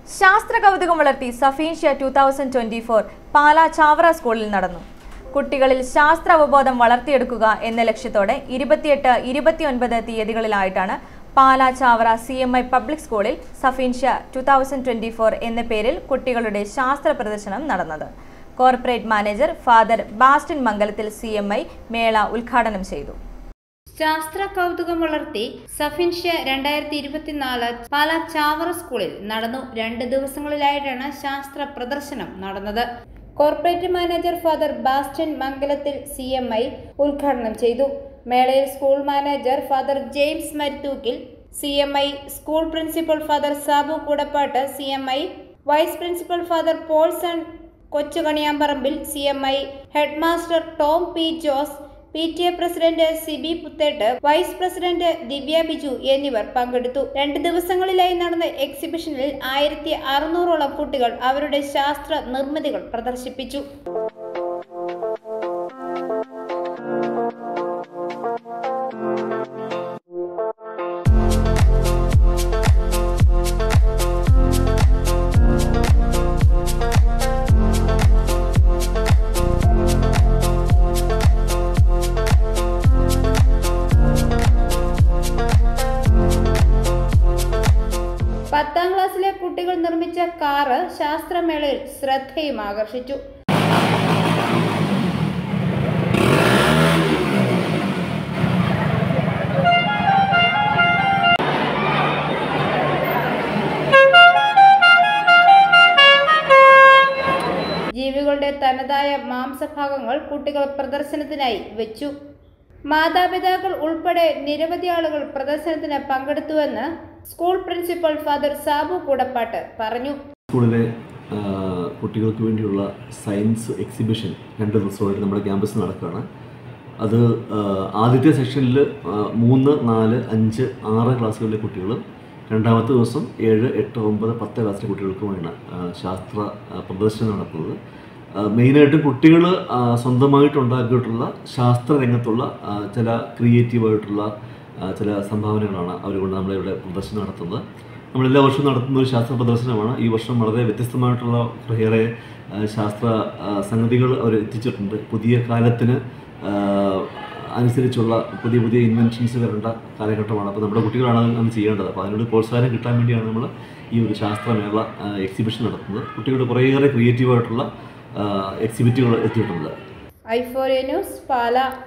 ശാസ്ത്ര കൗതുകം വളർത്തി Sapientia two thousand twenty four Pala Chavara സ്കൂളിൽ നടന്നു കുട്ടികളിൽ ശാസ്ത്ര അവബോധം വളർത്തിയെടുക്കുക എന്ന ലക്ഷ്യത്തോടെ ഇരുപത്തിയെട്ട് ഇരുപത്തിയൊൻപത് തീയതികളിലായിട്ടാണ് Pala Chavara C M I public സ്കൂളിൽ Sapientia two thousand twenty four എന്ന പേരിൽ കുട്ടികളുടെ ശാസ്ത്ര പ്രദർശനം നടന്നത് corporate manager father Bastin Mangalathil C M I മേള ഉദ്ഘാടനം ചെയ്തു ശാസ്ത്ര കൗതുകം വളർത്തി സഫിൻഷ്യ രണ്ടായിരത്തി ഇരുപത്തിനാല് പാല ചാവറ സ്കൂളിൽ നടന്നു രണ്ട് ദിവസങ്ങളിലായിട്ടാണ് ശാസ്ത്ര പ്രദർശനം നടന്നത് corporate manager father Bastin Mangalathil C M I ഉദ്ഘാടനം ചെയ്തു മേളയിൽ school manager father James Maruthookil C M I school principal father Sabu Koodappattu C M I vice principal father Paulson Kochukaniyamparambil C M I head master Tom P Jose P T A president Siby Puthettu vice president Divya Biju എന്നിവർ പങ്കെടുത്തു രണ്ട് ദിവസങ്ങളിലായി നടന്ന എക്സിബിഷനിൽ ആയിരത്തി അറുന്നൂറോളം കുട്ടികൾ അവരുടെ ശാസ്ത്ര നിർമ്മിതികൾ പ്രദർശിപ്പിച്ചു പത്താം ക്ലാസ്സിലെ കുട്ടികൾ നിർമ്മിച്ച കാറ് ശാസ്ത്രമേളയിൽ ശ്രദ്ധയും ആകർഷിച്ചു ജീവികളുടെ തനതായ മാംസഭാഗങ്ങൾ കുട്ടികൾ പ്രദർശനത്തിനായി വെച്ചു മാതാപിതാക്കൾ ഉൾപ്പെടെ നിരവധി ആളുകൾ പ്രദർശനത്തിന് പങ്കെടുത്തുവെന്ന് school principal father Sabu Koodappattu പറഞ്ഞു സ്കൂളിലെ ആ, കുട്ടികൾക്ക് വേണ്ടിയുള്ള സയൻസ് എക്സിബിഷൻ രണ്ട് ദിവസമായിട്ട് നമ്മുടെ ക്യാമ്പസിൽ നടക്കുകയാണ് അത് ആ, ആദ്യത്തെ സെക്ഷനിൽ മൂന്ന് നാല് അഞ്ച് ആറ് ക്ലാസ്സുകളിലെ കുട്ടികളും രണ്ടാമത്തെ ദിവസം ഏഴ് എട്ട് ഒമ്പത് പത്ത് ക്ലാസ്സിലെ കുട്ടികൾക്കുമാണ് ആ, ശാസ്ത്ര ആ, പ്രദർശനം നടത്തുന്നത് ആ, മെയിനായിട്ടും കുട്ടികൾ സ്വന്തമായിട്ടുണ്ടാക്കിയിട്ടുള്ള ശാസ്ത്ര രംഗത്തുള്ള ആ, ചില ക്രിയേറ്റീവായിട്ടുള്ള ആ, ചില സംഭാവനകളാണ് അവരുകൊണ്ട് നമ്മളിവിടെ പ്രദർശനം നടത്തുന്നത് നമ്മൾ എല്ലാ വർഷവും നടത്തുന്ന ഒരു ശാസ്ത്ര പ്രദർശനമാണ് ഈ വർഷം വളരെ വ്യത്യസ്തമായിട്ടുള്ള കുറേയേറെ ആ, ശാസ്ത്ര ആ, സംഗതികൾ അവർ എത്തിച്ചിട്ടുണ്ട് പുതിയ കാലത്തിന് ആ, അനുസരിച്ചുള്ള പുതിയ പുതിയ ഇൻവെൻഷൻസ് വരേണ്ട കാലഘട്ടമാണ് അപ്പോൾ നമ്മുടെ കുട്ടികളാണ് അത് അത് ചെയ്യേണ്ടത് അപ്പോൾ അതിനോട് പ്രോത്സാഹനം കിട്ടാൻ വേണ്ടിയാണ് നമ്മൾ ഈ ഒരു ശാസ്ത്രമേള ആ, എക്സിബിഷൻ നടത്തുന്നത് കുട്ടികളുടെ കുറേയേറെ ക്രിയേറ്റീവായിട്ടുള്ള എക്സിബിറ്റുകൾ എത്തിയിട്ടുണ്ട് ഐഫോറിയ ന്യൂസ് പാല